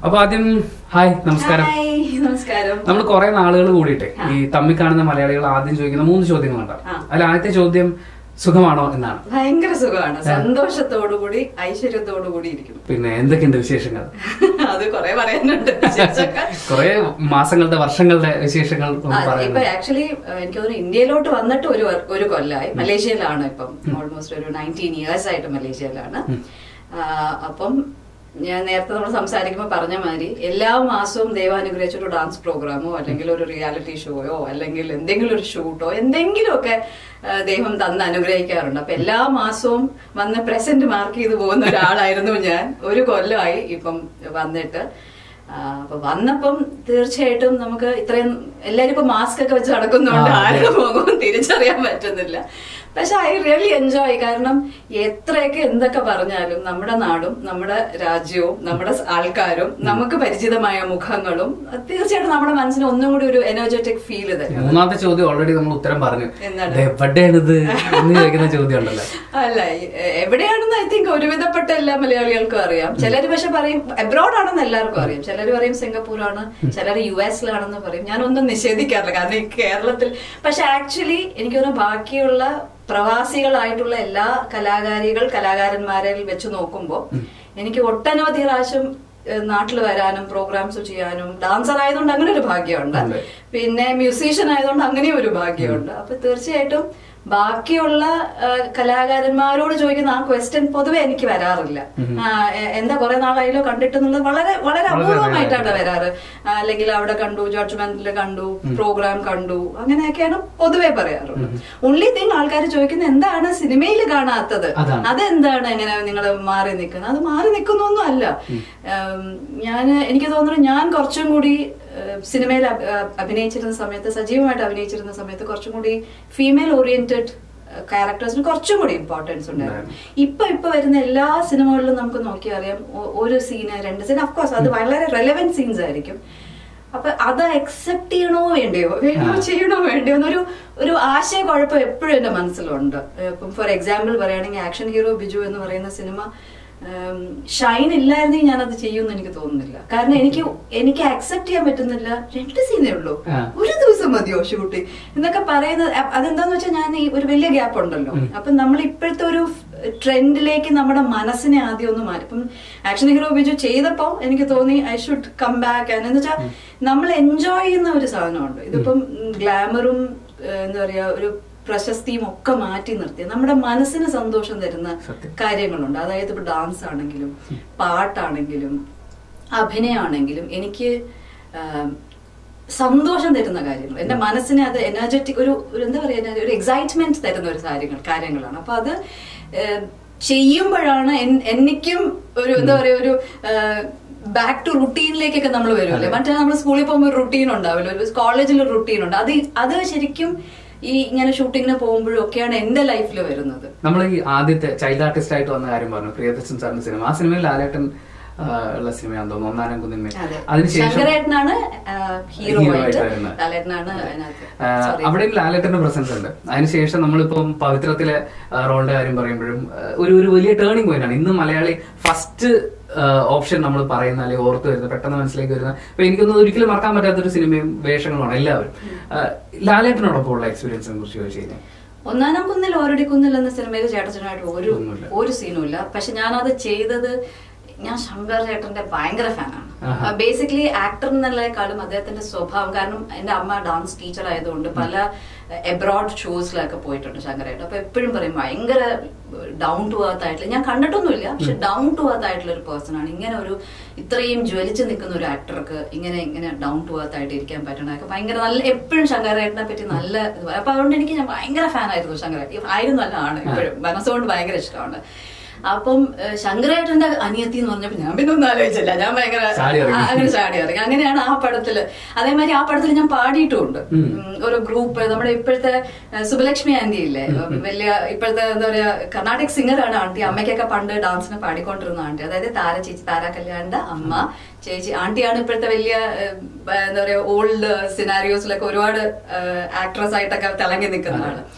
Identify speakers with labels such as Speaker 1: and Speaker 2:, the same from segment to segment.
Speaker 1: അപ്പൊ ആദ്യം ഹായ് നമസ്കാരം
Speaker 2: ഹായ്, നമസ്കാരം
Speaker 1: നമ്മൾ കുറെ നാളുകൾ കൂടിയിട്ട് ഈ തമ്മിൽ കാണുന്ന മലയാളികൾ ആദ്യം ചോദിക്കുന്ന മൂന്ന് ചോദ്യങ്ങളുണ്ട്
Speaker 2: ആ.
Speaker 1: അതിൽ ആദ്യത്തെ ചോദ്യം സുഖമാണോ എന്നാണ്
Speaker 2: ഭയങ്കര സുഖമാണ് സന്തോഷത്തോടുകൂടി ഐശ്വര്യത്തോടുകൂടി ഇരിക്കുന്നു
Speaker 1: പിന്നെ എന്തൊക്കെയുണ്ട് വിശേഷങ്ങൾ
Speaker 2: അത് കുറെ പറയാനുണ്ട് വിശേഷമൊക്കെ.
Speaker 1: കുറെ മാസങ്ങളുടെ വർഷങ്ങളുടെ വിശേഷങ്ങൾ
Speaker 2: ആ,
Speaker 1: നമുക്ക്
Speaker 2: ഇപ്പൊ
Speaker 1: പറയുന്നത്
Speaker 2: ആക്ച്വലി എനിക്ക് തോന്നുന്നു ഇന്ത്യയിലോട്ട് വന്നിട്ട് ഒരു വർ- ഒരു കൊല്ലമായി മലേഷ്യയിലാണ് ഇപ്പം ഓൾമോസ്റ്റ് ഒരു നയൻറ്റീൻ ഇയേഴ്സ് ആയിട്ട് മലേഷ്യയിലാണ് ആ, അപ്പം ഞാൻ നേരത്തെ നമ്മൾ സംസാരിക്കുമ്പോൾ പറഞ്ഞ മാതിരി എല്ലാ മാസവും ദൈവം അനുഗ്രഹിച്ചൊരു ഡാൻസ് പ്രോഗ്രാമോ അല്ലെങ്കിൽ ഒരു റിയാലിറ്റി ഷോയോ അല്ലെങ്കിൽ എന്തെങ്കിലും ഒരു ഷൂട്ടോ എന്തെങ്കിലുമൊക്കെ ആ, ദൈവം തന്ന് അനുഗ്രഹിക്കാറുണ്ട് അപ്പൊ എല്ലാ മാസവും വന്ന് പ്രസന്റ് മാർക്ക് ചെയ്ത് പോകുന്ന ഒരാളായിരുന്നു ഞാൻ ഒരു കൊല്ലമായി ഇപ്പം വന്നിട്ട് ആ, അപ്പൊ വന്നപ്പം തീർച്ചയായിട്ടും നമുക്ക് ഇത്രയും എല്ലാരും ഇപ്പൊ മാസ്ക് ഒക്കെ വെച്ച് നടക്കുന്നുണ്ട്
Speaker 1: ആ, അതെ.
Speaker 2: ആരുടെ മുഖവും തിരിച്ചറിയാൻ പറ്റുന്നില്ല പക്ഷെ ഐ റിയലി എൻജോയ് കാരണം എത്രയൊക്കെ എന്തൊക്കെ പറഞ്ഞാലും നമ്മുടെ നാടും നമ്മുടെ രാജ്യവും നമ്മുടെ സ് ആൾക്കാരും നമുക്ക് പരിചിതമായ മുഖങ്ങളും തീർച്ചയായിട്ടും നമ്മുടെ മനസ്സിന് ഒന്നും കൂടി ഒരു എനർജറ്റിക് ഫീൽ തരും
Speaker 1: മൂന്നാമത്തെ ചോദ്യം ഓൾറെഡി നമ്മൾ ഉത്തരം പറഞ്ഞു
Speaker 2: എന്താണ്?
Speaker 1: ഇത് എവിടെയാണിത് എന്ന് ചോദിക്കുന്ന ചോദ്യം ഉണ്ടല്ലോ
Speaker 2: അല്ല എ- എവിടെയാണെന്ന് ഐ തിങ്ക് ഒരുവിധപ്പെട്ട എല്ലാ മലയാളികൾക്കും അറിയാം ചിലർ പക്ഷെ പറയും അബ്രോഡ് ആണെന്ന് എല്ലാവർക്കും അറിയാം ചിലർ പറയും സിംഗപ്പൂരാണ് ചിലർ യു എസിലാണെന്ന് പറയും ഞാനൊന്നും നിഷേധിക്കാറില്ല കാരണം ഈ കേരളത്തിൽ പക്ഷെ ആക്ച്വലി എനിക്ക് തോന്നുന്നു ബാക്കിയുള്ള പ്രവാസികളായിട്ടുള്ള എല്ലാ കലാകാരികൾ കലാകാരന്മാരെ വെച്ച് നോക്കുമ്പോൾ എനിക്ക് ഒട്ടനവധി പ്രാവശ്യം നാട്ടിൽ വരാനും പ്രോഗ്രാംസ് ചെയ്യാനും ഡാൻസർ ആയതുകൊണ്ട് അങ്ങനെ ഒരു ഭാഗ്യമുണ്ട്
Speaker 1: ഉണ്ട്.
Speaker 2: പിന്നെ മ്യൂസീഷ്യൻ ആയതുകൊണ്ട് അങ്ങനെയും ഒരു ഭാഗ്യമുണ്ട് അപ്പൊ തീർച്ചയായിട്ടും ബാക്കിയുള്ള ആ, കലാകാരന്മാരോട് ചോദിക്കുന്ന ആ ക്വസ്റ്റ്യൻ പൊതുവെ എനിക്ക് വരാറില്ല ആ, എ- എന്താ കുറെ നാളായാലോ കണ്ടിട്ടെന്നുള്ളത് വളരെ വളരെ അപൂർവമായിട്ടാണ് വരാറ് ആ, അല്ലെങ്കിൽ അവിടെ കണ്ടു ജഡ്ജ്മെന്റിൽ കണ്ടു പ്രോഗ്രാം കണ്ടു അങ്ങനെയൊക്കെയാണ് പൊതുവെ പറയാറുള്ളത് ഓൺലി തിങ് ആൾക്കാർ ചോദിക്കുന്നത് എന്താണ് സിനിമയിൽ കാണാത്തത്
Speaker 1: അതാണ്.
Speaker 2: അതെന്താണ് എങ്ങനെ നിങ്ങൾ മാറി നിൽക്കുന്നത് അത് മാറി നിൽക്കുന്നൊന്നും അല്ല ഞാൻ എനിക്ക് തോന്നുന്നു ഞാൻ കുറച്ചും കൂടി ഏഹ്, സിനിമയിൽ അഭ- ഏഹ്, അഭിനയിച്ചിരുന്ന സമയത്ത് സജീവമായിട്ട് അഭിനയിച്ചിരുന്ന സമയത്ത് കുറച്ചും കൂടി ഫീമെയിൽ ഓറിയന്റഡ് ക്യാരക്ടേഴ്സിന് കുറച്ചും കൂടി ഇമ്പോർട്ടൻസ് ഉണ്ടായിരുന്നു ഇപ്പൊ ഇപ്പൊ വരുന്ന എല്ലാ സിനിമകളിലും നമുക്ക് നോക്കിയാൽ അറിയാം ഒ- ഒരു സീന് രണ്ട് സീൻ അഫ്കോഴ്സ് അത് വളരെ റെലവെന്റ് സീൻസ് ആയിരിക്കും അപ്പൊ അത് അക്സെപ്റ്റ് ചെയ്യണോ വേണ്ടയോ വേണോ
Speaker 1: ആ.
Speaker 2: ചെയ്യണോ വേണ്ടയോ എന്നൊരു ഒരു ആശയക്കുഴപ്പം എപ്പോഴും എന്റെ മനസ്സിലുണ്ട് ഇപ്പം ഫോർ എക്സാമ്പിൾ പറയുകയാണെങ്കിൽ ആക്ഷൻ ഹീറോ ബിജു എന്ന് പറയുന്ന സിനിമ ഷൈൻ ഇല്ലായിരുന്നെങ്കിൽ ഞാനത് ചെയ്യുമെന്ന് എനിക്ക് തോന്നുന്നില്ല കാരണം എനിക്ക് എനിക്ക് അക്സെപ്റ്റ് ചെയ്യാൻ പറ്റുന്നില്ല രണ്ട് സീനേ ഉള്ളൂ
Speaker 1: ആ.
Speaker 2: ഒരു ദിവസം മതിയോ ഷൂട്ടിംഗ് എന്നൊക്കെ പറയുന്നത് അ- അതെന്താന്ന് വെച്ചാൽ ഞാൻ ഈ ഒരു വലിയ ഗ്യാപ്പ് ഉണ്ടല്ലോ അപ്പൊ നമ്മൾ ഇപ്പോഴത്തെ ഒരു ട്രെൻഡിലേക്ക് നമ്മുടെ മനസ്സിനെ ആദ്യം ഒന്ന് മാറ്റി ഇപ്പം ആക്ഷൻ ഹീറോ ബിജു ചെയ്തപ്പോ എനിക്ക് തോന്നി ഐ ഷുഡ് കം ബാക്ക് എന്ന് വെച്ചാൽ നമ്മൾ എൻജോയ് ചെയ്യുന്ന ഒരു സാധനമുണ്ട് ഇതിപ്പം ഗ്ലാമറും എന്താ പറയാ ഒരു പ്രശസ്തിയും ഒക്കെ മാറ്റി നിർത്തി നമ്മുടെ മനസ്സിന് സന്തോഷം തരുന്ന
Speaker 1: സത്യം.
Speaker 2: കാര്യങ്ങളുണ്ട് അതായത് ഇപ്പൊ ഡാൻസ് ആണെങ്കിലും പാട്ടാണെങ്കിലും അഭിനയമാണെങ്കിലും എനിക്ക് ആം, സന്തോഷം തരുന്ന കാര്യങ്ങൾ എന്റെ മനസ്സിന് അത് എനർജറ്റിക് ഒരു ഒരു എന്താ പറയുക ഒരു എക്സൈറ്റ്മെന്റ് തരുന്ന ഒരു കാര്യങ്ങൾ കാര്യങ്ങളാണ് അപ്പൊ അത് ഏം, ചെയ്യുമ്പോഴാണ് എൻ- എനിക്കും ഒരു എന്താ പറയാ ഒരു ബാക്ക് ടു റുട്ടീനിലേക്കൊക്കെ നമ്മൾ വരുമല്ലേ മറ്റേ നമ്മൾ സ്കൂളിൽ പോകുമ്പോൾ ഒരു റുട്ടീൻ ഉണ്ടാവില്ല ഒരു കോളേജിൽ ഒരു റുട്ടീൻ ഉണ്ട് അത് ഈ- അത് ശരിക്കും ഈ ഇങ്ങനെ ഷൂട്ടിങ്ങിന് പോകുമ്പോഴും ഒക്കെയാണ് എന്റെ ലൈഫിൽ വരുന്നത്
Speaker 1: നമ്മൾ ഈ ആദ്യത്തെ ചൈൽഡ് ആർട്ടിസ്റ്റ് ആയിട്ട് വന്ന കാര്യം പറഞ്ഞു പ്രിയദർശൻ സാറിന്റെ സിനിമ ആ സിനിമയിൽ ലാലേട്ടൻ ആ, ഉള്ള സിനിമയാണെന്ന് തോന്നുന്നു ഒന്നാനം കുന്നിന്മേ
Speaker 2: അതെ
Speaker 1: അതിനുശേഷം
Speaker 2: ശങ്കരേട്ടനാണ് ഹീറോ
Speaker 1: hero
Speaker 2: ആയിട്ട്
Speaker 1: ആയിട്ട് വരുന്നത്.
Speaker 2: ലാലേട്ടനാണ് അതിനകത്ത്
Speaker 1: ആ,
Speaker 2: Sorry.
Speaker 1: അവിടെയും ലാലേട്ടന്റെ പ്രസൻസ് ഉണ്ട് അതിനുശേഷം നമ്മളിപ്പം പവിത്രത്തിലെ ആ, റോളിന്റെ കാര്യം പറയുമ്പോഴും ആ, ഒരു ഒരു വലിയ ടേണിംഗ് പോയിന്റ് ആണ് ഇന്ന് മലയാളി ഫസ്റ്റ് ഓപ്ഷൻ നമ്മൾ പറയുന്ന അല്ലെങ്കിൽ ഓർത്ത് വരുന്ന പെട്ടെന്ന് മനസ്സിലേക്ക് വരുന്ന ഇപ്പൊ എനിക്കൊന്നും ഒരിക്കലും മറക്കാൻ പറ്റാത്തൊരു സിനിമയും വേഷങ്ങളുമാണ് എല്ലാവരും ആ, ലാലേട്ടനോടൊപ്പം ഉള്ള എക്സ്പീരിയൻസിനെ കുറിച്ച് ചോദിച്ചു കഴിഞ്ഞാൽ
Speaker 2: ഒന്നാനാം കുന്നിൽ ഓരടി കുന്നിൽ എന്ന സിനിമയിൽ ചേട്ടച്ചനായിട്ട് ഒരു
Speaker 1: ഒന്നുമില്ല.
Speaker 2: ഒരു സീനും ഇല്ല പക്ഷെ ഞാനത് ചെയ്തത് ഞാൻ ശങ്കർ ചേട്ടന്റെ ഭയങ്കര ഫാനാണ്
Speaker 1: ആഹാ.
Speaker 2: ബേസിക്കലി ആക്ടർ എന്നുള്ളതിനേക്കാളും അദ്ദേഹത്തിന്റെ സ്വഭാവം കാരണം എന്റെ അമ്മ ഡാൻസ് ടീച്ചർ ആയതുകൊണ്ട് പല എബ്രോഡ് ഷോസിലൊക്കെ പോയിട്ടുണ്ട് ശങ്കരേട്ടൻ അപ്പൊ എപ്പോഴും പറയും ഭയങ്കര ഡൗൺ ടു എർത്ത് ആയിട്ടുള്ള ഞാൻ കണ്ടിട്ടൊന്നുമില്ല പക്ഷെ ഡൗൺ ടു എർത്ത് ആയിട്ടുള്ള ഒരു പേഴ്സൺ ആണ് ഇങ്ങനെ ഒരു ഇത്രയും ജ്വലിച്ച് നിൽക്കുന്ന ഒരു ആക്ടർക്ക് ഇങ്ങനെ ഇങ്ങനെ ഡൗൺ ടു എർത്ത് ആയിട്ട് ഇരിക്കാൻ പറ്റണതൊക്കെ ഭയങ്കര നല്ല എപ്പോഴും ശങ്കരേട്ടനെ പറ്റി നല്ല ഇത് പറയും. അപ്പൊ അതുകൊണ്ട് എനിക്ക് ഞാൻ ഭയങ്കര ഫാൻ ആയിരുന്നു ശങ്കരേട്ടൻ ആയിരുന്നു അല്ല ആണ് ഇപ്പോഴും മനസ്സുകൊണ്ട് ഭയങ്കര ഇഷ്ടമാണ് അപ്പം ഏഹ്, ശങ്കരേട്ടന്റെ അനിയത്തി എന്ന് പറഞ്ഞപ്പോ ഞാൻ പിന്നെ ഒന്നും ആലോചിച്ചില്ല ഞാൻ ഭയങ്കര
Speaker 1: ചാടി ഇറങ്ങി.
Speaker 2: ആ, അങ്ങനെ ചാടി ഇറങ്ങി അങ്ങനെയാണ് ആ പടത്തില് അതേമാതിരി ആ പടത്തിൽ ഞാൻ പാടിയിട്ടുമുണ്ട്
Speaker 1: ഉം.
Speaker 2: ഉം, ഒരു ഗ്രൂപ്പ് നമ്മുടെ ഇപ്പോഴത്തെ ഏഹ്, സുബലക്ഷ്മി ആന്റി ഇല്ലേ വലിയ ഇപ്പോഴത്തെ എന്താ പറയാ കർണാടിക് സിംഗറാണ് ആന്റി അമ്മയ്ക്കൊക്കെ പണ്ട് ഡാൻസിന് പാടിക്കൊണ്ടിരുന്ന ആന്റി അതായത് താര ചേച്ചി താര കല്യാണിന്റെ അമ്മ ചേച്ചി ആന്റിയാണ് ഇപ്പോഴത്തെ വലിയ ഏഹ്, എന്താ പറയാ ഓൾഡ് സിനാരിയോസിലൊക്കെ ഒരുപാട് ആക്ട്രസ് ആയിട്ടൊക്കെ തിളങ്ങി നിൽക്കുന്ന ആള്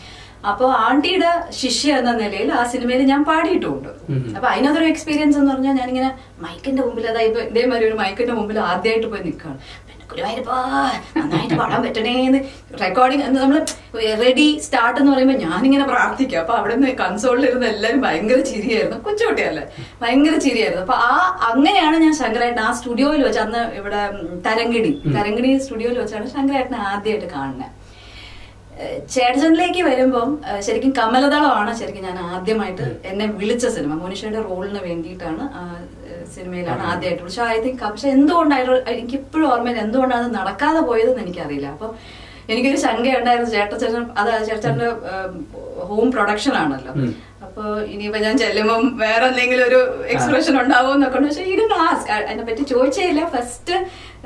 Speaker 2: അപ്പോൾ ആണ്ടിയുടെ ശിഷ്യ എന്ന നിലയിൽ ആ സിനിമയിൽ ഞാൻ പാടിയിട്ടുമുണ്ട്
Speaker 1: ഉം.
Speaker 2: അപ്പൊ അതിനകത്തൊരു എക്സ്പീരിയൻസ് എന്ന് പറഞ്ഞാൽ ഞാനിങ്ങനെ മൈക്കിന്റെ മുമ്പിൽ അതായത് ഇപ്പൊ ഇതേമാതിരി ഒരു മൈക്കിന്റെ മുമ്പിൽ ആദ്യമായിട്ട് പോയി നിൽക്കുകയാണ് പിന്നെ ഗുരുവായൂരപ്പാ നന്നായിട്ട് പാടാൻ പറ്റണേന്ന് റെക്കോർഡിംഗ് നമ്മൾ റെഡി സ്റ്റാർട്ട് എന്ന് പറയുമ്പോൾ ഞാനിങ്ങനെ പ്രാർത്ഥിക്കുക അപ്പൊ അവിടെ നിന്ന് കൺസോളിൽ ഇരുന്ന് എല്ലാവരും ഭയങ്കര ചിരിയായിരുന്നു കൊച്ചുകുട്ടിയല്ലേ ഭയങ്കര ചിരിയായിരുന്നു അപ്പൊ ആ അങ്ങനെയാണ് ഞാൻ ശങ്കരായിട്ട് ആ സ്റ്റുഡിയോയിൽ വെച്ച് അന്ന് ഇവിടെ ഉം, തരങ്കിണി തരങ്കിണി സ്റ്റുഡിയോയിൽ വെച്ചാണ് ശങ്കരായിട്ടിനെ ആദ്യമായിട്ട് കാണുന്നത് ഏഹ് ചേട്ടനിലേക്ക് വരുമ്പം ഏഹ് ശരിക്കും കമലദളമാണ് ശരിക്കും ഞാൻ ആദ്യമായിട്ട് എന്നെ വിളിച്ച സിനിമ മോനിഷയുടെ റോളിന് വേണ്ടിയിട്ടാണ് ആ ഏഹ് സിനിമയിലാണ് ആദ്യമായിട്ട് പക്ഷെ ഐ തിങ്ക് പക്ഷെ എന്തുകൊണ്ടായിരുന്നു എനിക്ക് ഇപ്പോഴും ഓർമ്മയില്ല എന്തുകൊണ്ടാണ് അത് നടക്കാതെ പോയതെന്ന് എനിക്കറിയില്ല അപ്പം എനിക്കൊരു ശങ്കയുണ്ടായിരുന്നു ചേട്ടച്ചേട്ടൻ അത് ചേട്ടച്ചേട്ടന്റെ ഹോം പ്രൊഡക്ഷൻ ആണല്ലോ
Speaker 1: ഉം.
Speaker 2: അപ്പൊ ഇനിയിപ്പോ ഞാൻ ചെല്ലുമ്പം വേറെ എന്തെങ്കിലും ഒരു എക്സ്പ്രഷൻ ഉണ്ടാവും എന്നൊക്കെ ഉണ്ട് പക്ഷെ ഇതിന് ആസ്ക് അതിനെ പറ്റി ചോദിച്ചേ ഇല്ല ഫസ്റ്റ്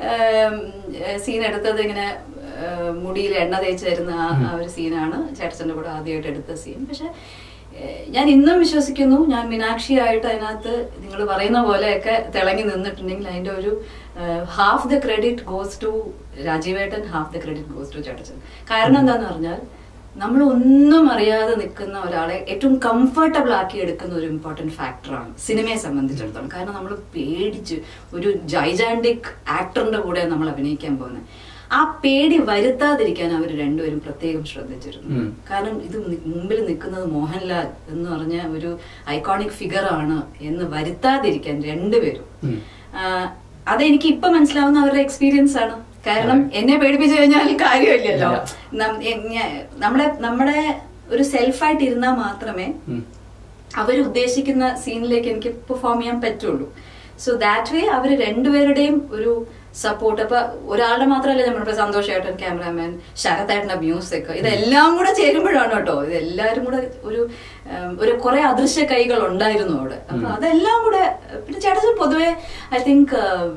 Speaker 2: സീൻ എടുത്തത് ഇങ്ങനെ ഏഹ് മുടിയിൽ എണ്ണ തേച്ച് തരുന്ന ആ ആ ഒരു സീനാണ് ചേട്ടച്ചന്റെ കൂടെ ആദ്യമായിട്ട് എടുത്ത സീൻ പക്ഷെ ഏഹ് ഞാൻ ഇന്നും വിശ്വസിക്കുന്നു ഞാൻ മീനാക്ഷിയായിട്ട് അതിനകത്ത് നിങ്ങൾ പറയുന്ന പോലെയൊക്കെ തിളങ്ങി നിന്നിട്ടുണ്ടെങ്കിൽ അതിന്റെ ഒരു half the credit goes to രാജീവേട്ടൻ half the credit goes to ചേട്ടച്ചൻ കാരണം എന്താന്ന് പറഞ്ഞാൽ നമ്മൾ ഒന്നും അറിയാതെ നിൽക്കുന്ന ഒരാളെ ഏറ്റവും കംഫർട്ടബിൾ ആക്കി എടുക്കുന്ന ഒരു ഇമ്പോർട്ടന്റ് ഫാക്ടറാണ് സിനിമയെ സംബന്ധിച്ചിടത്തോളം കാരണം നമ്മൾ പേടിച്ച് ഒരു ജൈജാൻഡിക് ആക്ടറിന്റെ കൂടെ നമ്മൾ അഭിനയിക്കാൻ പോകുന്നത് ആ പേടി വരുത്താതിരിക്കാൻ അവർ രണ്ടുപേരും പ്രത്യേകം ശ്രദ്ധിച്ചിരുന്നു
Speaker 1: ഉം.
Speaker 2: കാരണം ഇത് നി- മുമ്പിൽ നിൽക്കുന്നത് മോഹൻലാൽ എന്ന് പറഞ്ഞ ഒരു ഐക്കോണിക് ഫിഗർ ആണ് എന്ന് വരുത്താതിരിക്കാൻ രണ്ടുപേരും
Speaker 1: ഉം.
Speaker 2: ആ, അതെനിക്ക് ഇപ്പൊ മനസ്സിലാവുന്ന അവരുടെ എക്സ്പീരിയൻസ് ആണ് കാരണം എന്നെ പേടിപ്പിച്ചു കഴിഞ്ഞാൽ കാര്യമില്ലല്ലോ
Speaker 1: ഇല്ല.
Speaker 2: നം- എ- ഞാ- നമ്മുടെ നമ്മുടെ ഒരു സെൽഫായിട്ട് ഇരുന്നാൽ മാത്രമേ
Speaker 1: ഉം.
Speaker 2: അവർ ഉദ്ദേശിക്കുന്ന സീനിലേക്ക് എനിക്ക് പെർഫോം ചെയ്യാൻ പറ്റുള്ളൂ സോ ദാറ്റ് വേ അവർ രണ്ടുപേരുടെയും ഒരു സപ്പോർട്ട് അപ്പൊ ഒരാളുടെ മാത്രമല്ല നമ്മളിപ്പോ സന്തോഷേട്ടൻ ക്യാമറാമാൻ ശരത്തേട്ടന്റെ മ്യൂസിക് ഇതെല്ലാം കൂടെ ചേരുമ്പോഴാണ് കേട്ടോ ഇതെല്ലാരും കൂടെ ഒരു ഉം, ഒരു കുറെ അദൃശ്യ കൈകൾ ഉണ്ടായിരുന്നു അവിടെ അപ്പൊ
Speaker 1: ഉം.
Speaker 2: അതെല്ലാം കൂടെ പിന്നെ ചേട്ടൻ പൊതുവെ I think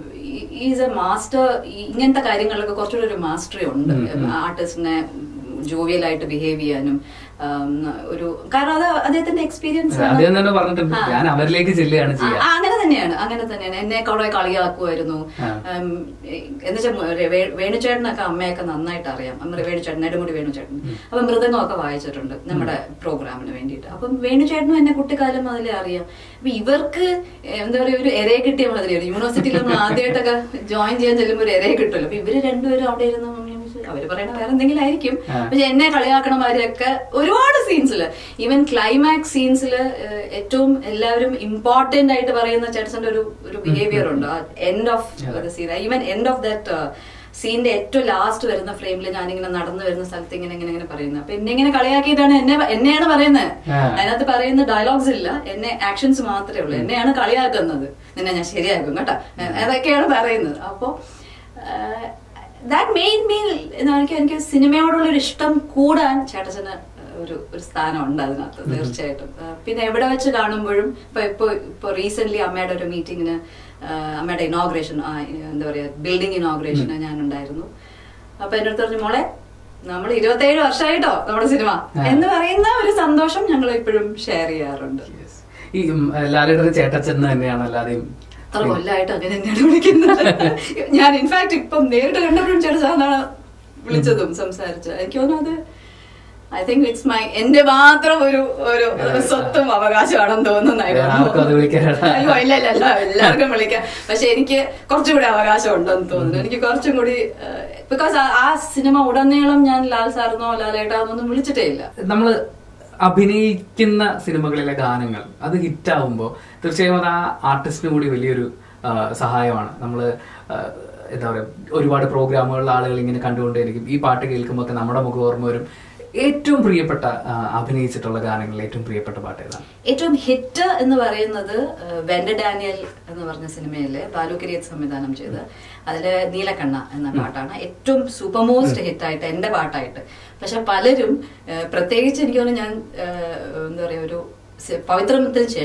Speaker 2: is a master ഇങ്ങനത്തെ കാര്യങ്ങളിലൊക്കെ കുറച്ചുകൂടെ ഒരു മാസ്റ്ററി ഉണ്ട്
Speaker 1: ഉം, ഉം.
Speaker 2: ആർട്ടിസ്റ്റിനെ ജോവിയലായിട്ട് ബിഹേവ് ചെയ്യാനും ഉം, ഒരു കാരണം അത് അദ്ദേഹത്തിന്റെ എക്സ്പീരിയൻസ്
Speaker 1: അദ്ദേഹം തന്നെ പറഞ്ഞിട്ടുണ്ട് ഞാൻ അവരിലേക്ക് ചെല്ലുകയാണ് ചെയ്യുക
Speaker 2: അങ്ങനെ തന്നെയാണ് അങ്ങനെ തന്നെയാണ് എന്നെ കുറെ കളിയാക്കുമായിരുന്നു
Speaker 1: ആ.
Speaker 2: എന്നുവെച്ചാൽ വേണുചേട്ടനൊക്കെ അമ്മയൊക്കെ നന്നായിട്ട് അറിയാം അമ്മ വേണുചേട്ടൻ നെടുമുടി വേണുചേട്ടൻ അപ്പൊ മൃദംഗമൊക്കെ വായിച്ചിട്ടുണ്ട് നമ്മുടെ പ്രോഗ്രാമിന് വേണ്ടിയിട്ട് അപ്പം വേണുചേട്ടനും എന്നെ കുട്ടിക്കാലം മുതലേ അറിയാം അപ്പൊ ഇവർക്ക് എന്താ പറയുക ഒരു എരയെ കിട്ടിയ മാതിരിയാണ് യൂണിവേഴ്സിറ്റിയിൽ നമ്മൾ ആദ്യമായിട്ടൊക്കെ ജോയിൻ ചെയ്യാൻ ചെല്ലുമ്പോൾ ഒരു എരയെ കിട്ടുമല്ലോ അപ്പൊ ഇവര് രണ്ടുപേരും അവിടെ ഇരുന്ന് മമ്മി അവര് പറയണ വേറെ എന്തെങ്കിലും ആയിരിക്കും
Speaker 1: ആ.
Speaker 2: പക്ഷെ എന്നെ കളിയാക്കണ മാതിരിയൊക്കെ ഒരുപാട് സീൻസില് ഈവൻ ക്ലൈമാക്സ് സീൻസിൽ ഏറ്റവും എല്ലാവരും ഇമ്പോർട്ടന്റ് ആയിട്ട് പറയുന്ന ചേട്ടന്റെ ഒരു ഒരു ബിഹേവിയർ ഉണ്ട് end of the scene even end of that സീനിന്റെ ഏറ്റവും ലാസ്റ്റ് വരുന്ന ഫ്രെയിമിൽ ഞാനിങ്ങനെ നടന്നു വരുന്ന സ്ഥലത്ത് ഇങ്ങനെ ഇങ്ങനെ ഇങ്ങനെ പറയുന്നത് അപ്പൊ എന്നെ ഇങ്ങനെ കളിയാക്കിയിട്ടാണ് എന്നെ എന്നെയാണ് പറയുന്നത്
Speaker 1: ആ.
Speaker 2: അതിനകത്ത് പറയുന്ന ഡയലോഗ്സ് ഇല്ല എന്നെ ആക്ഷൻസ് മാത്രമേ ഉള്ളൂ എന്നെയാണ് കളിയാക്കുന്നത് നിന്നെ ഞാൻ ശരിയാക്കും കേട്ടോ അതൊക്കെയാണ് പറയുന്നത് അപ്പോ ദാറ്റ് മെയിൻ മീൻ എനിക്ക് എനിക്ക് സിനിമയോടുള്ള ഒരു ഇഷ്ടം കൂടാൻ ചേട്ടച്ചന് ഒരു ഒരു സ്ഥാനം ഉണ്ട് അതിനകത്ത് തീർച്ചയായിട്ടും ആ, പിന്നെ എവിടെ വെച്ച് കാണുമ്പോഴും ഇപ്പൊ ഇപ്പൊ ഇപ്പൊ റീസെന്റ് അമ്മയുടെ ഒരു മീറ്റിങ്ങിന് അമ്മയുടെ ഇനോഗ്രേഷൻ എന്താ പറയാ ബിൽഡിംഗ് ഇനോഗ്രേഷന് ഞാൻ ഉണ്ടായിരുന്നു അപ്പൊ എന്റെ അടുത്ത് പറഞ്ഞു മോളെ നമ്മൾ ഇരുപത്തേഴ് വർഷമായിട്ടോ നമ്മുടെ സിനിമ
Speaker 1: ആ.
Speaker 2: എന്ന് പറയുന്ന ഒരു സന്തോഷം ഞങ്ങൾ ഇപ്പോഴും ഷെയർ ചെയ്യാറുണ്ട്
Speaker 1: Yes. ഈ ലാലേട്ടന് ചേട്ടച്ചൻ തന്നെയാണ് അല്ലാതെയും
Speaker 2: അത്ര കൊല്ലമായിട്ട് അങ്ങനെ തന്നെയാണ് വിളിക്കുന്നത് ഞാൻ ഇൻഫാക്ട് ഇപ്പം നേരിട്ട് കണ്ടപ്പോഴും ചേട്ടനാണ് വിളിച്ചതും സംസാരിച്ചത് എനിക്ക് തോന്നുന്നു അത് ഐ തിങ്ക് ഇറ്റ്സ് മൈ എന്റെ മാത്രം ഒരു ഒരു സ്വത്തും അവകാശമാണെന്ന്
Speaker 1: ആർക്കും അത് വിളിക്കാനാണ്.
Speaker 2: തോന്നുന്നു അയ്യോ ഇല്ല ഇല്ല ഇല്ല എല്ലാവർക്കും വിളിക്കാം പക്ഷെ എനിക്ക് കുറച്ചുകൂടി അവകാശം ഉണ്ടെന്ന് തോന്നുന്നു എനിക്ക് കുറച്ചും കൂടി ബിക്കോസ് ആ സിനിമ ഉടനീളം ഞാൻ ലാൽ സാറിനോ ലാലേട്ടാന്നൊന്നും വിളിച്ചിട്ടേ ഇല്ല
Speaker 1: നമ്മള് അഭിനയിക്കുന്ന സിനിമകളിലെ ഗാനങ്ങൾ അത് ഹിറ്റാവുമ്പോൾ തീർച്ചയായും അത് ആ ആർട്ടിസ്റ്റിന് കൂടി വലിയൊരു ആ, സഹായമാണ് നമ്മള് ആ, എന്താ പറയാ ഒരുപാട് പ്രോഗ്രാമുകളിൽ ആളുകൾ ഇങ്ങനെ കണ്ടുകൊണ്ടേയിരിക്കും ഈ പാട്ട് കേൾക്കുമ്പോൾ ഒക്കെ നമ്മുടെ മുഖം ഓർമ്മ വരും ഏറ്റവും പ്രിയപ്പെട്ട ആ, അഭിനയിച്ചിട്ടുള്ള ഗാനങ്ങളിൽ ഏറ്റവും പ്രിയപ്പെട്ട പാട്ട് ഏതാണ്
Speaker 2: ഏറ്റവും ഹിറ്റ് എന്ന് പറയുന്നത് ഏഹ്, വെൻഡ ഡാനിയൽ എന്ന് പറഞ്ഞ സിനിമയിലെ ബാലു കിരിയത്ത് സംവിധാനം ചെയ്ത് അതില് നീലക്കണ്ണ എന്ന പാട്ടാണ് ഏറ്റവും സൂപ്പർ മോസ്റ്റ് ഹിറ്റായിട്ട് എന്റെ പാട്ടായിട്ട് പക്ഷെ പലരും ഏഹ്, പ്രത്യേകിച്ച് എനിക്ക് തോന്നുന്നു ഞാൻ ഏഹ്, എന്താ പറയാ ഒരു സി- പവിത്രത്തിന് ശേഷം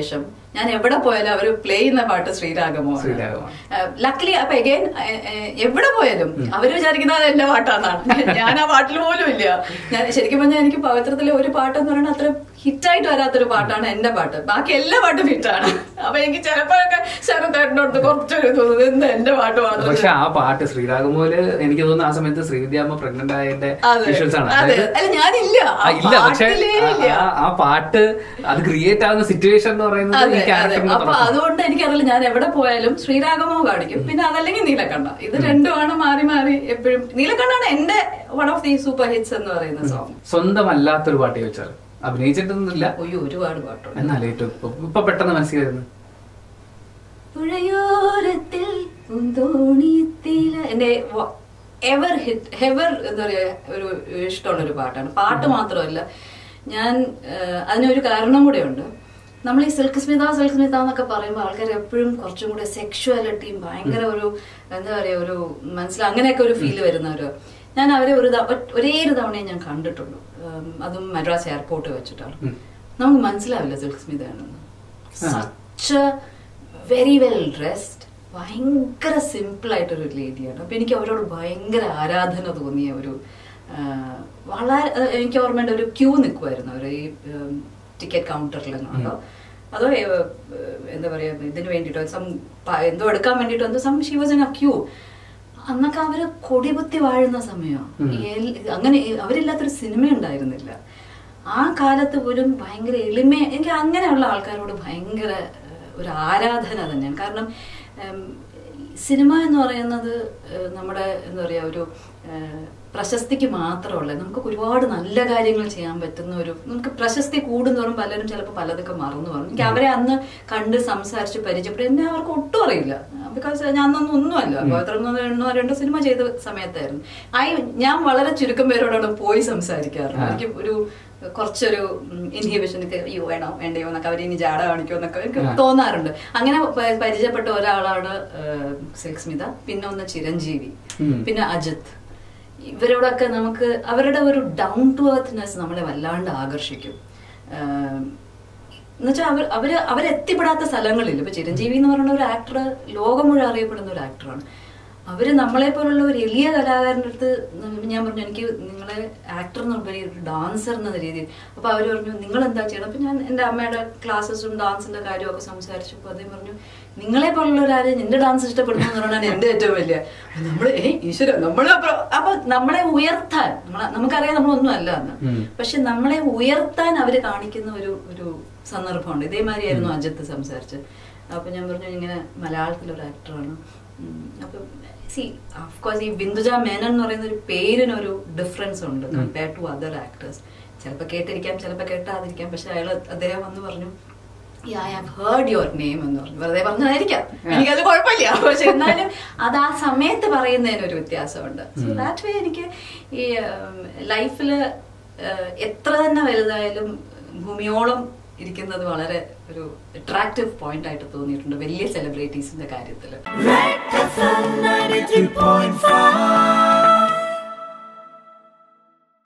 Speaker 2: ഞാൻ എവിടെ പോയാലും അവർ പ്ലേ ചെയ്യുന്ന പാട്ട് ശ്രീരാഗമോ
Speaker 1: ശ്രീരാഗമാണ്.
Speaker 2: ലക്കിലി അപ്പൊ എഗൈൻ എവിടെ പോയാലും അവര് വിചാരിക്കുന്നത് അത് എന്റെ പാട്ടാന്നാണ് ഞാൻ ആ പാട്ടിൽ പോലും ഇല്ല ഞാൻ ശരിക്കും പറഞ്ഞാൽ എനിക്ക് പവിത്രത്തിലെ ഒരു പാട്ട് എന്ന് പറയുന്നത് അത്ര ഹിറ്റായിട്ട് വരാത്തൊരു പാട്ടാണ് എന്റെ പാട്ട് ബാക്കി എല്ലാ പാട്ടും ഹിറ്റാണ് അപ്പൊ എനിക്ക് ചിലപ്പോഴൊക്കെ ശരത്തേട്ടനോട് കുറച്ചൊരു തോന്നുന്നത് എന്താ എന്റെ പാട്ട് മാത്രം
Speaker 1: പക്ഷെ ആ പാട്ട് ശ്രീരാഗമോല് എനിക്ക് തോന്നുന്നു ആ സമയത്ത് ശ്രീവിദ്യാമ്മ പ്രഗ്നന്റ് ആയതിന്റെ
Speaker 2: അതെ.
Speaker 1: വിഷ്വൽസ് ആണ്
Speaker 2: അതെ.
Speaker 1: അതായത്
Speaker 2: അല്ല, ഞാനില്ല. ആ
Speaker 1: ആ, ഇല്ല പക്ഷെ
Speaker 2: പാട്ടിലേ
Speaker 1: ആ-
Speaker 2: ഇല്ല.
Speaker 1: ആ- ആ പാട്ട് അത് ക്രിയേറ്റ് ആവുന്ന സിറ്റുവേഷൻ എന്ന് പറയുന്നത്
Speaker 2: അതെ
Speaker 1: ഈ
Speaker 2: അതെ
Speaker 1: ക്യാരക്ടറിന്
Speaker 2: അപ്പൊ അതുകൊണ്ട് എനിക്കറിയില്ല ഞാൻ എവിടെ പോയാലും ശ്രീരാഗമോ കാണിക്കും പിന്നെ അതല്ലെങ്കിൽ നീലക്കണ്ണ ഇത് രണ്ടുമാണ് മാറി മാറി എപ്പോഴും നീലക്കണ്ണാണ് എന്റെ one of the super hits എന്ന് പറയുന്ന സോങ്
Speaker 1: സ്വന്തമല്ലാത്തൊരു പാട്ട് ചോദിച്ചാൽ അഭിനയിച്ചിട്ടൊന്നുമില്ല
Speaker 2: ഒയ്യോ ഒരുപാട് പാട്ടുണ്ട്
Speaker 1: എന്നാലും ഏറ്റവും ഇപ്പൊ- ഇപ്പൊ പെട്ടെന്ന് മനസ്സിൽ വരുന്നത്
Speaker 2: പുഴയോരത്തിൽ പൂന്തോണിത്തില എന്റെ എവർ ഹിറ്റ് ഹെവർ എന്താ പറയാ ഒരു ഇഷ്ടമുള്ള ഒരു പാട്ടാണ് പാട്ട് മാത്രമല്ല ഞാൻ ഏഹ്, അതിനൊരു കാരണം കൂടെ ഉണ്ട് നമ്മൾ ഈ സിൽക്ക് സ്മിത സിൽക്ക് സ്മിത എന്നൊക്കെ പറയുമ്പോൾ ആൾക്കാർ എപ്പോഴും കുറച്ചും കൂടെ സെക്ഷുവാലിറ്റിയും ഭയങ്കര ഒരു എന്താ പറയാ ഒരു മനസ്സിൽ അങ്ങനെയൊക്കെ ഒരു ഫീൽ വരുന്നവര് ഞാൻ അവരെ ഒരു ത- ഒറ്റ- ഒരേ ഒരു തവണയെ ഞാൻ കണ്ടിട്ടുള്ളൂ ഉം, അതും മദ്രാസ് എയർപോർട്ട് വെച്ചിട്ടാണ്
Speaker 1: ഉം.
Speaker 2: നമുക്ക് മനസ്സിലാവില്ല സിൽക്ക് സ്മിതയാണെന്ന്
Speaker 1: ആ.
Speaker 2: സച്ച് വെരി വെൽ ഡ്രസ്ഡ് ഭയങ്കര സിമ്പിൾ ആയിട്ടൊരു ലേഡിയാണ് അപ്പൊ എനിക്ക് അവരോട് ഭയങ്കര ആരാധന തോന്നിയ ഒരു ആ, വളരെ ആ, എനിക്ക് ഓർമ്മയുണ്ട് ഒരു ക്യൂ നിൽക്കുമായിരുന്നു അവർ ഈ ടിക്കറ്റ് കൗണ്ടറിലെങ്ങാണ്ടോ അതോ ഏ, എന്താ പറയാ ഇതിന് വേണ്ടിട്ടോ സം പ- എന്തോ എടുക്കാൻ വേണ്ടിട്ടോ എന്തോ some she was in a queue അന്നൊക്കെ അവര് കൊടികുത്തി വാഴുന്ന സമയം
Speaker 1: ഉം.
Speaker 2: അങ്ങനെ അവരില്ലാത്തൊരു സിനിമ ഉണ്ടായിരുന്നില്ല ആ കാലത്ത് പോലും ഭയങ്കര എളിമ എനിക്ക് അങ്ങനെയുള്ള ആൾക്കാരോട് ഭയങ്കര ഏഹ്, ഒരു ആരാധന തന്നെയാണ് കാരണം ഉം, സിനിമ എന്ന് പറയുന്നത് ഏഹ്, നമ്മുടെ എന്താ പറയുക ഒരു ഏഹ്, പ്രശസ്തിക്ക് മാത്രമല്ല നമുക്ക് ഒരുപാട് നല്ല കാര്യങ്ങൾ ചെയ്യാൻ പറ്റുന്ന ഒരു നമുക്ക് പ്രശസ്തി കൂടുന്നോറും പലരും ചിലപ്പോൾ പലതൊക്കെ മറന്നു പോകും എനിക്ക് അവരെ അന്ന് കണ്ട് സംസാരിച്ച് പരിചയപ്പെട്ടു എന്നെ അവർക്ക് ഒട്ടും അറിയില്ല ബിക്കോസ് ഞാൻ അന്നൊന്നും ഒന്നുമല്ല പവിത്രം എണ്ണോ രണ്ടോ സിനിമ ചെയ്ത സമയത്തായിരുന്നു ഐ ഞാൻ വളരെ ചുരുക്കം പേരോടാണ് പോയി സംസാരിക്കാറുണ്ട്
Speaker 1: ആ.
Speaker 2: എനിക്ക് ഒരു കുറച്ചൊരു ഇൻഹിബിഷൻ ഒക്കെ അയ്യോ വേണോ വേണ്ടയോ എന്നൊക്കെ അവർ ഇനി ജാട കാണിക്കോ എന്നൊക്കെ എനിക്ക്
Speaker 1: ആ.
Speaker 2: തോന്നാറുണ്ട് അങ്ങനെ പ- പരിചയപ്പെട്ട ഒരാളാണ് സിൽക്ക് സ്മിത പിന്നെ ഒന്ന് ചിരഞ്ജീവി
Speaker 1: ഉം.
Speaker 2: പിന്നെ അജിത്ത് ഇവരോടൊക്കെ നമുക്ക് അവരുടെ ഒരു ഡൗൺ ടു എർത്ത്നെസ് നമ്മളെ വല്ലാണ്ട് ആകർഷിക്കും ആം, എന്നുവെച്ചാൽ അവർ അവര് അവരെത്തിപ്പെടാത്ത സ്ഥലങ്ങളില്ല ഇപ്പൊ ചിരഞ്ജീവി എന്ന് പറയുന്ന ഒരു ആക്ടർ ലോകം മുഴുവൻ അറിയപ്പെടുന്ന ഒരു ആക്ടറാണ് അവര് നമ്മളെ പോലുള്ള ഒരു എളിയ കലാകാരൻ്റെ അടുത്ത് ഞാൻ പറഞ്ഞു എനിക്ക് നിങ്ങളെ ആക്ടർ എന്നുപരി ഒരു ഡാൻസർ എന്ന രീതിയിൽ അപ്പൊ അവര് പറഞ്ഞു നിങ്ങൾ എന്താ ചെയ്യണം അപ്പൊ ഞാൻ എന്റെ അമ്മയുടെ ക്ലാസ്സസും ഡാൻസിന്റെ കാര്യമൊക്കെ സംസാരിച്ചപ്പോൾ അദ്ദേഹം പറഞ്ഞു നിങ്ങളെ പോലുള്ള ഒരാളെ നിന്റെ ഡാൻസ് ഇഷ്ടപ്പെടുന്നു എന്ന് പറഞ്ഞാൽ എന്റെ ഏറ്റവും വലിയ നമ്മള് ഏ ഈശ്വര നമ്മള് അപ്പൊ അപ്പൊ നമ്മളെ ഉയർത്താൻ നമ്മളെ നമുക്കറിയാം നമ്മളൊന്നും അല്ല എന്ന്
Speaker 1: ഉം. പക്ഷെ
Speaker 2: പക്ഷെ നമ്മളെ ഉയർത്താൻ അവര് കാണിക്കുന്ന ഒരു ഒരു സന്ദർഭമുണ്ട് ഇതേമാതിരിയായിരുന്നു അജിത്ത് സംസാരിച്ചത് അപ്പൊ ഞാൻ പറഞ്ഞു ഇങ്ങനെ മലയാളത്തിലൊരു ആക്ടറാണ് അപ്പൊ സി കോഴ്സ് ഈ ബിന്ദുജ മേനൻ എന്ന് പറയുന്ന ഒരു പേരിനൊരു ഡിഫറൻസ് ഉണ്ട് കമ്പയർ ടു അതർ ആക്ടേഴ്സ് ചിലപ്പോൾ കേട്ടിരിക്കാം ചിലപ്പോൾ കേട്ടാതിരിക്കാം പക്ഷെ അയാൾ അദ്ദേഹം വന്ന് പറഞ്ഞു I have heard your name എന്ന് പറഞ്ഞു വെറുതെ പറഞ്ഞതായിരിക്കാം എനിക്കത് കുഴപ്പമില്ല പക്ഷെ എന്നാലും അത് ആ സമയത്ത് പറയുന്നതിന് ഒരു വ്യത്യാസമുണ്ട് സോ
Speaker 1: ഉം.
Speaker 2: ദാറ്റ് വേ എനിക്ക് ഈ ലൈഫിൽ എത്ര തന്നെ വലുതായാലും ഭൂമിയോളം ഇരിക്കുന്നത് വളരെ ഒരു അട്രാക്റ്റീവ് പോയിന്റ് ആയിട്ട് തോന്നിയിട്ടുണ്ട് വലിയ സെലിബ്രിറ്റീസിന്റെ കാര്യത്തിൽ
Speaker 3: Red FM 93.5